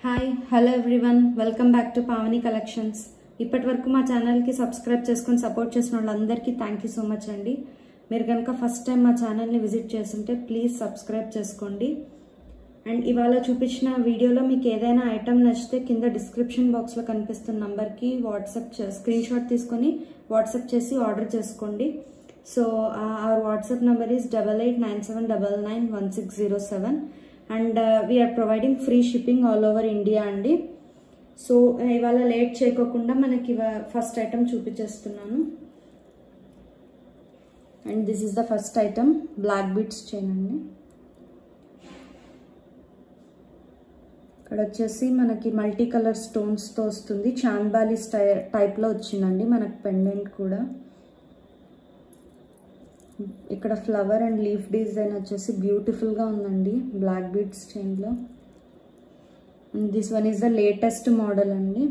hi hello everyone welcome back to Pavani collections ఇప్పటి వరకు మా ఛానల్కి సబ్స్క్రైబ్ చేసుకొని సపోర్ట్ చేసిన వాళ్ళందరికీ థ్యాంక్ యూ సో మచ్ అండి మీరు కనుక ఫస్ట్ టైం మా ఛానల్ని విజిట్ చేస్తుంటే ప్లీజ్ సబ్స్క్రైబ్ చేసుకోండి అండ్ ఇవాళ చూపించిన వీడియోలో మీకు ఏదైనా ఐటమ్ నచ్చితే కింద డిస్క్రిప్షన్ బాక్స్లో కనిపిస్తున్న నంబర్కి వాట్సాప్ స్క్రీన్ షాట్ తీసుకొని వాట్సాప్ చేసి ఆర్డర్ చేసుకోండి so our WhatsApp number is double eight nine seven double nine one six zero seven and we are providing free shipping all over India అండి సో ఇవాళ లేట్ చేయకోకుండా మనకి ఫస్ట్ ఐటమ్ చూపించేస్తున్నాను and this is the first item black beads chain అండి ఇక్కడ వచ్చేసి మనకి multi colour స్టోన్స్తో వస్తుంది చాంబాలి స్టై టైప్లో వచ్చిందండి మనకు పెండెంట్ కూడా ఇక్కడ ఫ్లవర్ అండ్ లీఫ్ డిజైన్ వచ్చేసి బ్యూటిఫుల్గా ఉందండి బ్లాక్ బీడ్స్ చైన్లో this one is the latest model అండి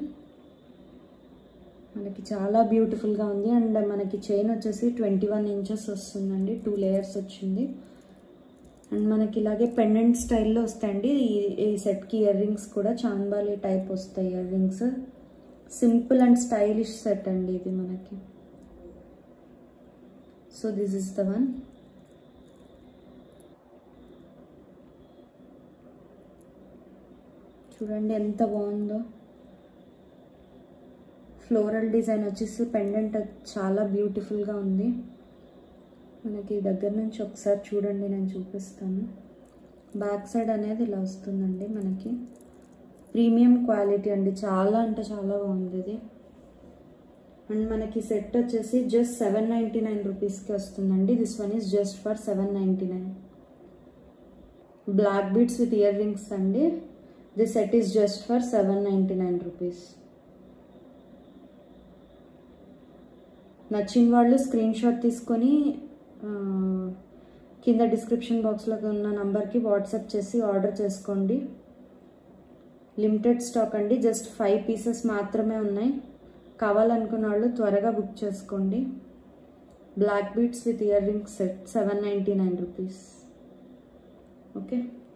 మనకి చాలా బ్యూటిఫుల్గా ఉంది అండ్ మనకి చైన్ వచ్చేసి ట్వంటీ వన్ ఇంచెస్ వస్తుందండి టూ లేయర్స్ వచ్చింది అండ్ మనకి ఇలాగే పెండెంట్ స్టైల్లో వస్తాయండి ఈ ఈ సెట్కి ఇయర్ రింగ్స్ కూడా చాంబాలి టైప్ వస్తాయి earrings simple and stylish set అండి ఇది మనకి so this is the one చూడండి ఎంత బాగుందో ఫ్లోరల్ డిజైన్ వచ్చేసి పెండెంట్ చాలా బ్యూటిఫుల్గా ఉంది మనకి దగ్గర నుంచి ఒకసారి చూడండి నేను చూపిస్తాను బ్యాక్ సైడ్ అనేది ఇలా వస్తుందండి మనకి ప్రీమియం క్వాలిటీ అండి చాలా అంటే చాలా బాగుంది ఇది అండ్ మనకి సెట్ వచ్చేసి జస్ట్ సెవెన్ నైంటీ నైన్ రూపీస్కి వస్తుందండి this one is just for seven ninety nine black beads with earrings అండి this set is just for seven ninety nine rupees నచ్చిన వాళ్ళు స్క్రీన్ షాట్ తీసుకొని కింద డిస్క్రిప్షన్ బాక్స్లో ఉన్న నంబర్కి వాట్సాప్ చేసి ఆర్డర్ చేసుకోండి లిమిటెడ్ స్టాక్ అండి జస్ట్ ఫైవ్ పీసెస్ మాత్రమే ఉన్నాయి కావాలనుకున్న వాళ్ళు త్వరగా బుక్ చేసుకోండి black beads with earrings set seven ninety nine rupees okay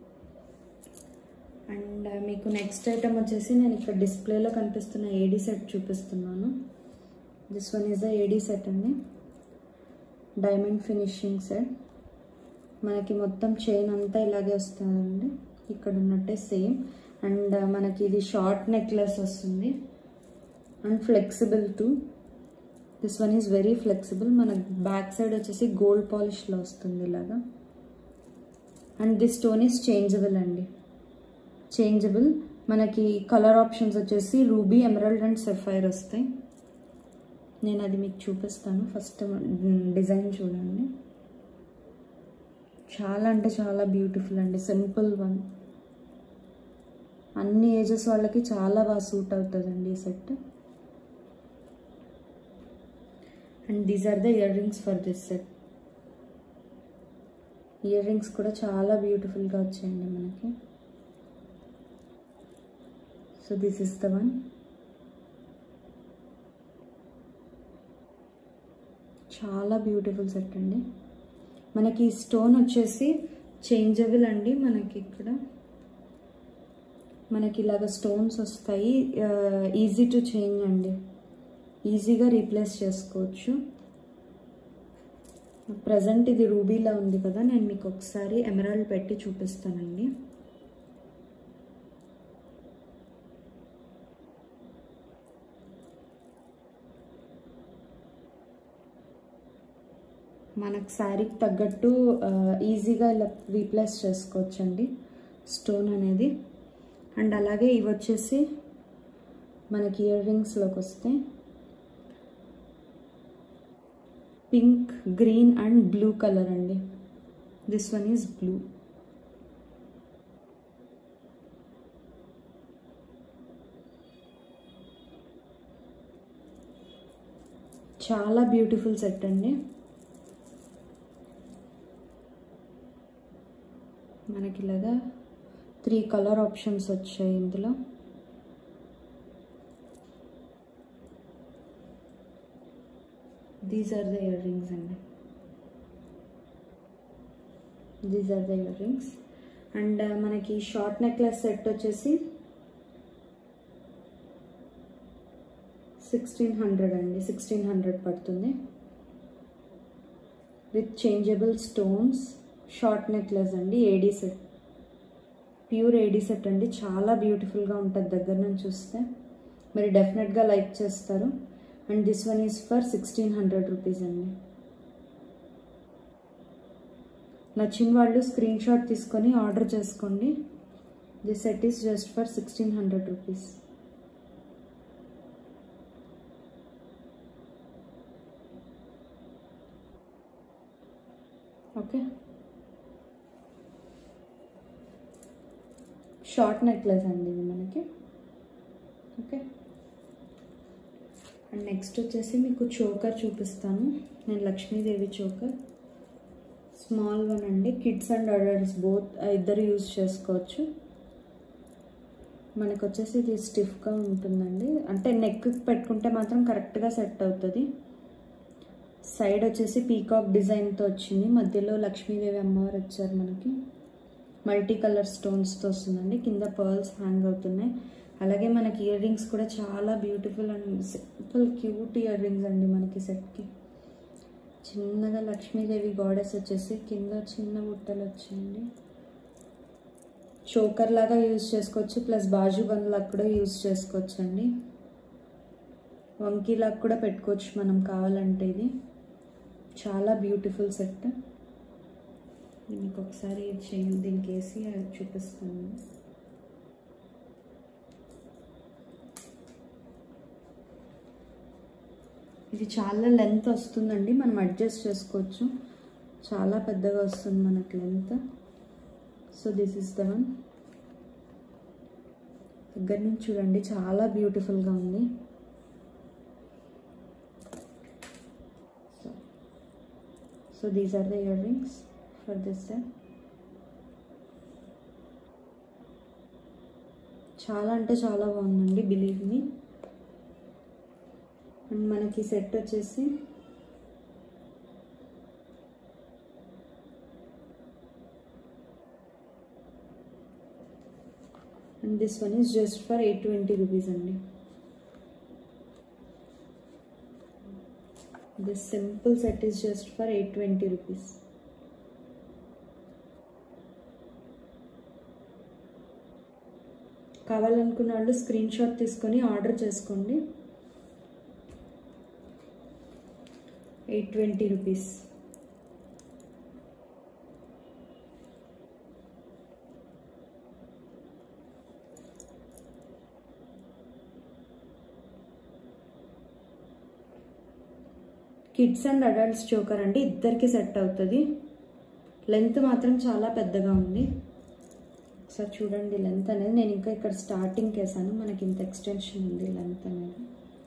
and మీకు నెక్స్ట్ ఐటమ్ వచ్చేసి నేను ఇక్కడ డిస్ప్లేలో కనిపిస్తున్న ఏడీ సెట్ చూపిస్తున్నాను this one is the AD set అండి డైమండ్ ఫినిషింగ్ సెట్ మనకి మొత్తం చైన్ అంతా ఇలాగే వస్తుందండి ఇక్కడ ఉన్నట్టే సేమ్ అండ్ మనకి ఇది షార్ట్ నెక్లెస్ వస్తుంది and flexible to this one is very flexible మన బ్యాక్ సైడ్ వచ్చేసి గోల్డ్ పాలిష్లో వస్తుంది ఇలాగా and this stone is changeable అండి చేంజబుల్ మనకి కలర్ ఆప్షన్స్ వచ్చేసి రూబీ ఎమరల్డ్ అండ్ సెఫైర్ వస్తాయి నేను అది మీకు చూపిస్తాను ఫస్ట్ డిజైన్ చూడండి చాలా అంటే చాలా బ్యూటిఫుల్ అండి సింపుల్ వన్ అన్ని ఏజెస్ వాళ్ళకి చాలా బాగా సూట్ అవుతుందండి ఈ set and these are the earrings for this set ear rings కూడా చాలా బ్యూటిఫుల్గా వచ్చాయండి మనకి so this is the one చాలా బ్యూటిఫుల్ సెట్ అండి మనకి స్టోన్ వచ్చేసి చేంజబుల్ అండి మనకి ఇక్కడ మనకి ఇలాగ స్టోన్స్ వస్తాయి ఈజీ టు చేంజ్ అండి ఈజీగా రీప్లేస్ చేసుకోవచ్చు ప్రజెంట్ ఇది రూబీలా ఉంది కదా నేను మీకు ఒకసారి ఎమరాల్డ్ పెట్టి చూపిస్తానండి మనకు శారీకి తగ్గట్టు ఈజీగా ఇలా రీప్లేస్ చేసుకోవచ్చండి స్టోన్ అనేది అండ్ అలాగే ఇవి వచ్చేసి మనకి ఇయర్ రింగ్స్లోకి వస్తే pink green and blue colour అండి దిస్ వన్ ఈజ్ బ్లూ చాలా బ్యూటిఫుల్ సెట్ అండి మనకి ఇలాగా త్రీ కలర్ ఆప్షన్స్ వచ్చాయి ఇందులో these are the earrings అండి these are the earrings and మనకి షార్ట్ నెక్లెస్ సెట్ వచ్చేసి సిక్స్టీన్ హండ్రెడ్ అండి సిక్స్టీన్ హండ్రెడ్ పడుతుంది with changeable stones short necklace అండి AD set pure AD set అండి చాలా బ్యూటిఫుల్గా ఉంటుంది దగ్గర నుంచి చూస్తే మీరు డెఫినెట్గా లైక్ చేస్తారు and this one is for sixteen hundred rupees అండి నచ్చిన వాళ్ళు స్క్రీన్ షాట్ తీసుకొని ఆర్డర్ చేసుకోండి this set is just for sixteen hundred rupees okay short necklace అండి ఇది మనకి ఓకే అండ్ నెక్స్ట్ వచ్చేసి మీకు చోకర్ చూపిస్తాను నేను లక్ష్మీదేవి చోకర్ స్మాల్ వన్ అండి కిడ్స్ అండ్ అడల్ట్స్ బోత్ ఇద్దరు యూజ్ చేసుకోవచ్చు మనకు వచ్చేసి ఇది స్టిఫ్గా ఉంటుందండి అంటే నెక్ పెట్టుకుంటే మాత్రం కరెక్ట్గా సెట్ అవుతుంది సైడ్ వచ్చేసి పీకాక్ డిజైన్తో వచ్చింది మధ్యలో లక్ష్మీదేవి అమ్మవారు వచ్చారు మనకి మల్టీ కలర్ స్టోన్స్తో వస్తుందండి కింద పర్ల్స్ హ్యాంగ్ అవుతున్నాయి అలాగే మనకి ఇయర్ రింగ్స్ కూడా చాలా beautiful and simple cute earrings అండి మనకి సెట్కి చిన్నగా లక్ష్మీదేవి గాడెస్ వచ్చేసి కింద చిన్న బుట్టలు వచ్చాయండి చోకర్ లాగా యూజ్ చేసుకోవచ్చు ప్లస్ బాజు బండ్లాగా కూడా యూజ్ చేసుకోవచ్చు అండి వంకీలాగా కూడా పెట్టుకోవచ్చు మనం కావాలంటే ఇది చాలా బ్యూటిఫుల్ సెట్ మీకు ఒకసారి చేయి దీనికి వేసి చూపిస్తాను ఇది చాలా లెంత్ వస్తుందండి మనం అడ్జస్ట్ చేసుకోవచ్చు చాలా పెద్దగా వస్తుంది మనకు length so this is the one దగ్గర నుంచి చూడండి చాలా బ్యూటిఫుల్గా ఉంది so so these are the earrings for this set చాలా అంటే చాలా బాగుందండి బిలీవ్ మీ అండ్ మనకి సెట్ వచ్చేసి and this one is just for eight twenty rupees అండి this simple set is just for eight twenty rupees కావాలనుకున్న వాళ్ళు screen shot తీసుకొని ఆర్డర్ చేసుకోండి eight twenty rupees kids and adults choker అండి ఇద్దరికి set అవుతుంది లెంత్ మాత్రం చాలా పెద్దగా ఉంది ఒకసారి చూడండి లెంత్ అనేది నేను ఇంకా ఇక్కడ స్టార్టింగ్ వేసాను మనకి ఇంత ఎక్స్టెన్షన్ ఉంది లెంత్ అనేది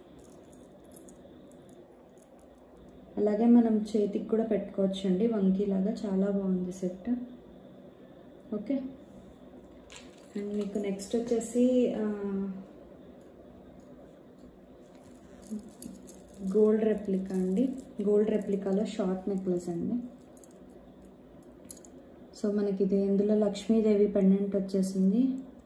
అలాగే మనం చేతికి కూడా పెట్టుకోవచ్చు అండి వంకీలాగా చాలా బాగుంది సెట్ ఓకే అండ్ మీకు నెక్స్ట్ వచ్చేసి గోల్డ్ రెప్లికా అండి గోల్డ్ రెప్లికాలో షార్ట్ నెక్లెస్ అండి సో మనకి ఇది ఇందులో లక్ష్మీదేవి పెండెంట్ వచ్చేసింది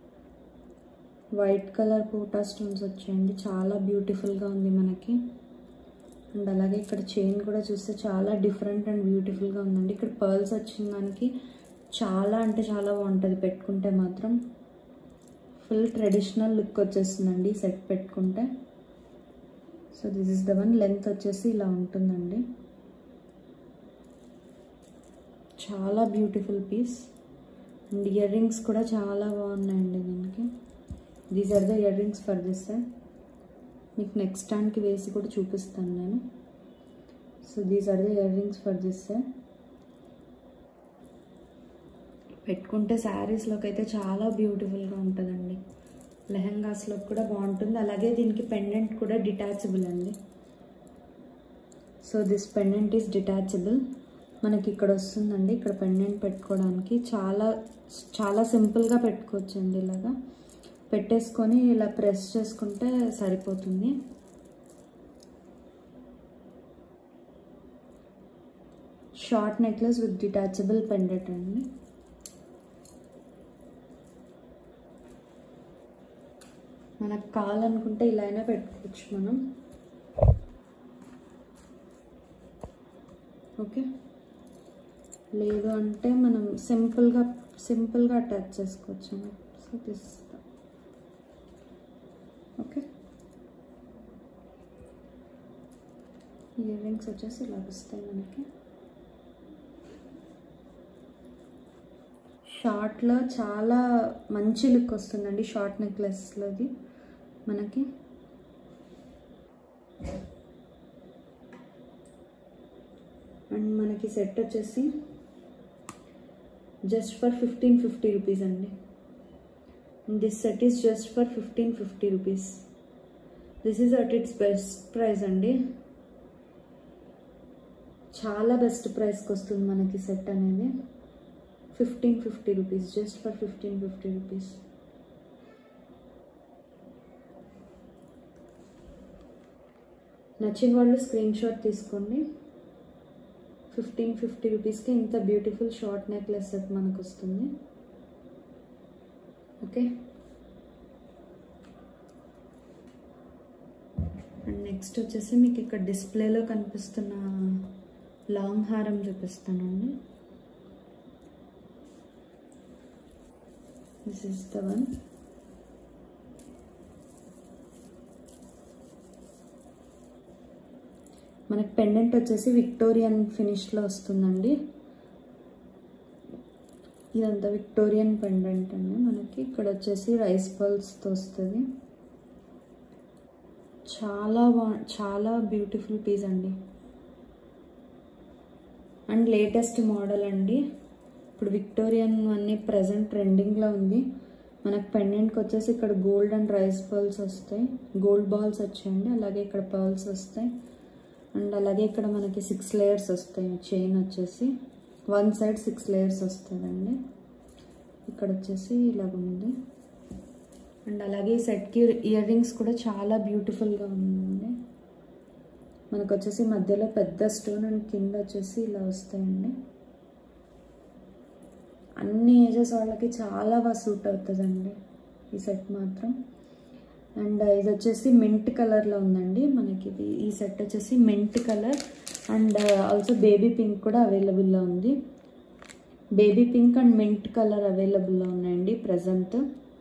వైట్ కలర్ పోటా స్టోన్స్ వచ్చాయండి చాలా బ్యూటిఫుల్గా ఉంది మనకి అండ్ అలాగే ఇక్కడ చైన్ కూడా చూస్తే చాలా డిఫరెంట్ అండ్ బ్యూటిఫుల్గా ఉందండి ఇక్కడ పర్ల్స్ వచ్చిన దానికి చాలా అంటే చాలా బాగుంటుంది పెట్టుకుంటే మాత్రం ఫుల్ ట్రెడిషనల్ లుక్ వచ్చేస్తుందండి సెట్ పెట్టుకుంటే so this is the one length వచ్చేసి ఇలా ఉంటుందండి చాలా beautiful piece and ear rings కూడా చాలా బాగున్నాయండి దీనికి these are the earrings for this set మీకు నెక్స్ట్ స్టాండ్కి వేసి కూడా చూపిస్తాను నేను so these are the earrings for this set పెట్టుకుంటే శారీస్లోకి అయితే చాలా బ్యూటిఫుల్గా ఉంటుందండి లెహంగాస్లో కూడా బాగుంటుంది అలాగే దీనికి పెండెంట్ కూడా డిటాచబుల్ అండి so this pendant is detachable మనకి ఇక్కడ వస్తుందండి ఇక్కడ పెండెంట్ పెట్టుకోవడానికి చాలా చాలా సింపుల్గా పెట్టుకోవచ్చు అండి ఇలాగా పెట్టేసుకొని ఇలా ప్రెస్ చేసుకుంటే సరిపోతుంది short necklace with detachable pendant అండి మనకు కావాలనుకుంటే ఇలా అయినా పెట్టుకోవచ్చు మనం ఓకే లేదు అంటే మనం సింపుల్గా సింపుల్గా అటాచ్ చేసుకోవచ్చు so this okay earrings వచ్చేసి ఇలా వస్తాయి మనకి షార్ట్లో చాలా మంచి లుక్ వస్తుందండి షార్ట్ నెక్లెస్లోది మనకి అండ్ మనకి సెట్ వచ్చేసి just for fifteen fifty rupees అండి this set is just for fifteen fifty rupees this is at its best price అండి చాలా బెస్ట్ ప్రైస్కి వస్తుంది మనకి సెట్ అనేది fifteen fifty rupees just for fifteen fifty rupees నచ్చిన వాళ్ళు స్క్రీన్ షాట్ తీసుకోండి ఫిఫ్టీన్ ఫిఫ్టీ రూపీస్కి ఇంత బ్యూటిఫుల్ షార్ట్ నెక్లెస్ సెట్ మనకు వస్తుంది ఓకే అండ్ నెక్స్ట్ వచ్చేసి మీకు ఇక్కడ డిస్ప్లేలో కనిపిస్తున్న లాంగ్ హారం చూపిస్తానండి దిస్ ఇస్ ద వన్ మనకి పెండెంట్ వచ్చేసి విక్టోరియన్ ఫినిష్లో వస్తుందండి ఇదంతా విక్టోరియన్ పెండెంట్ అండి మనకి ఇక్కడ వచ్చేసి రైస్ పల్స్తో వస్తుంది చాలా బా చాలా బ్యూటిఫుల్ పీస్ అండి అండ్ లేటెస్ట్ మోడల్ అండి ఇప్పుడు విక్టోరియన్ అన్ని ప్రజెంట్ ట్రెండింగ్లో ఉంది మనకు పెండెంట్కి వచ్చేసి ఇక్కడ గోల్డ్ అండ్ రైస్ పర్ల్స్ వస్తాయి గోల్డ్ బాల్స్ వచ్చాయండి అలాగే ఇక్కడ పర్ల్స్ వస్తాయి అండ్ అలాగే ఇక్కడ మనకి సిక్స్ లేయర్స్ వస్తాయి చైన్ వచ్చేసి వన్ సైడ్ సిక్స్ లేయర్స్ వస్తుందండి ఇక్కడ వచ్చేసి ఇలాగ ఉంది అండ్ అలాగే సెట్కి ఇయర్ రింగ్స్ కూడా చాలా బ్యూటిఫుల్గా ఉందండి మనకు వచ్చేసి మధ్యలో పెద్ద స్టోన్ అండ్ కింద వచ్చేసి ఇలా వస్తాయండి అన్ని ఏజెస్ వాళ్ళకి చాలా బాగా సూట్ అవుతుందండి ఈ సెట్ మాత్రం అండ్ ఇది వచ్చేసి మింట్ కలర్లో ఉందండి మనకి ఇది ఈ సెట్ వచ్చేసి mint colour and also baby pink కూడా అవైలబుల్లో ఉంది baby pink and mint colour అవైలబుల్లో ఉన్నాయండి ప్రజెంట్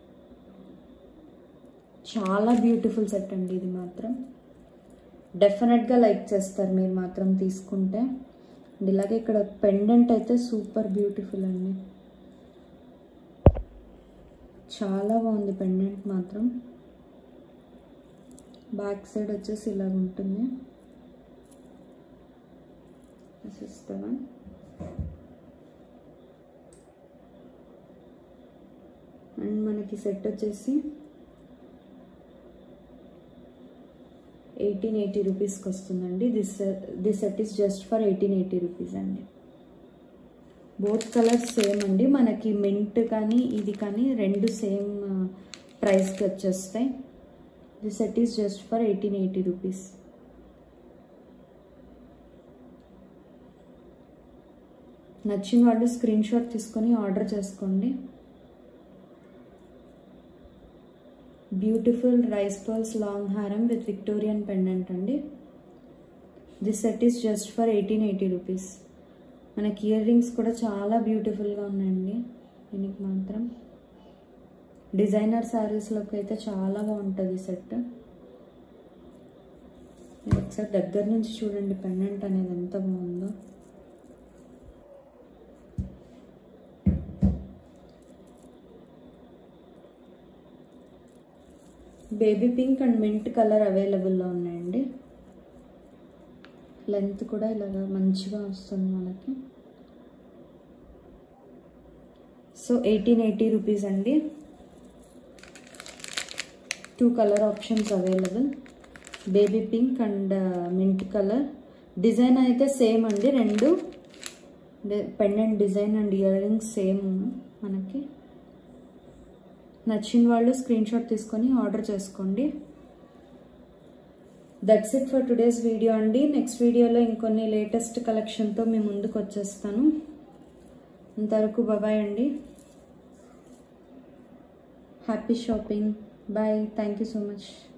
చాలా బ్యూటిఫుల్ సెట్ అండి ఇది మాత్రం డెఫినెట్గా లైక్ చేస్తారు మీరు మాత్రం తీసుకుంటే అండ్ ఇలాగే ఇక్కడ పెండెంట్ అయితే సూపర్ బ్యూటిఫుల్ అండి చాలా బాగుంది పెండెంట్ మాత్రం బ్యాక్ సైడ్ వచ్చేసి ఇలాగ ఉంటుంది వన్ అండ్ మనకి సెట్ వచ్చేసి ఎయిటీన్ ఎయిటీ రూపీస్కి వస్తుందండి this this set is just for eighteen eighty rupees అండి బోత్ కలర్స్ సేమ్ అండి మనకి మింట్ కానీ ఇది కానీ రెండు సేమ్ ప్రైస్కి వచ్చేస్తాయి the set is just for eighteen eighty rupees నచ్చిన వాళ్ళు స్క్రీన్ షాట్ తీసుకొని ఆర్డర్ చేసుకోండి బ్యూటిఫుల్ రైస్ పర్ల్స్ లాంగ్ హారం విత్ విక్టోరియన్ పెండెంట్ అండి this set is just for eighteen eighty rupees మనకి ఇయర్ రింగ్స్ కూడా చాలా బ్యూటిఫుల్గా ఉన్నాయండి దీనికి మాత్రం డిజైనర్ శారీస్లోకి అయితే చాలా బాగుంటుంది సెట్ మీరు ఒకసారి దగ్గర నుంచి చూడండి పెండెంట్ అనేది ఎంత బాగుందో baby pink and mint colour అవైలబుల్లో ఉన్నాయండి లెంత్ కూడా ఇలాగ మంచిగా వస్తుంది మనకి సో ఎయిటీన్ ఎయిటీ రూపీస్ అండి two colour options available baby pink and mint colour design అయితే సేమ్ అండి రెండు pendant design and year rings same మనకి నచ్చిన వాళ్ళు స్క్రీన్ షాట్ తీసుకొని ఆర్డర్ చేసుకోండి that's it for today's video అండి నెక్స్ట్ వీడియోలో ఇంకొన్ని లేటెస్ట్ కలెక్షన్తో మీ ముందుకు వచ్చేస్తాను అంతవరకు బాబాయ్ అండి happy shopping bye thank you so much